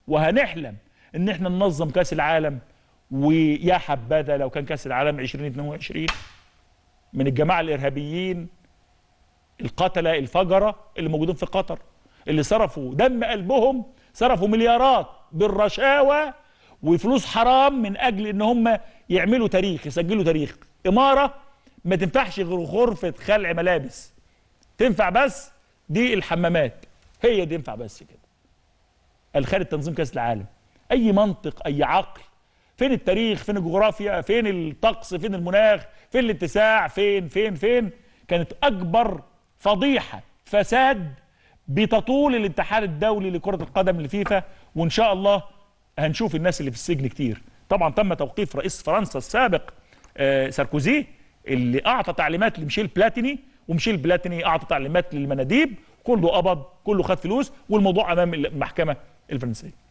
وهنحلم ان احنا ننظم كاس العالم ويا حبذا لو كان كاس العالم 2022 من الجماعه الارهابيين القتله الفجره اللي موجودين في قطر اللي صرفوا دم قلبهم صرفوا مليارات بالرشاوى وفلوس حرام من اجل ان هم يعملوا تاريخ يسجلوا تاريخ اماره ما تنفعش غير غرفه خلع ملابس تنفع بس دي الحمامات هي دي ينفع بس كده الخارج تنظيم كاس العالم اي منطق اي عقل فين التاريخ فين الجغرافيا فين الطقس فين المناخ فين الاتساع فين فين فين كانت اكبر فضيحه فساد بتطول الاتحاد الدولي لكره القدم الفيفا وان شاء الله هنشوف الناس اللي في السجن كتير طبعا تم توقيف رئيس فرنسا السابق آه، ساركوزي اللي اعطى تعليمات لميشيل بلاتيني وميشيل بلاتيني اعطى تعليمات للمناديب كله قبض كله خد فلوس والموضوع امام المحكمه الفرنسيه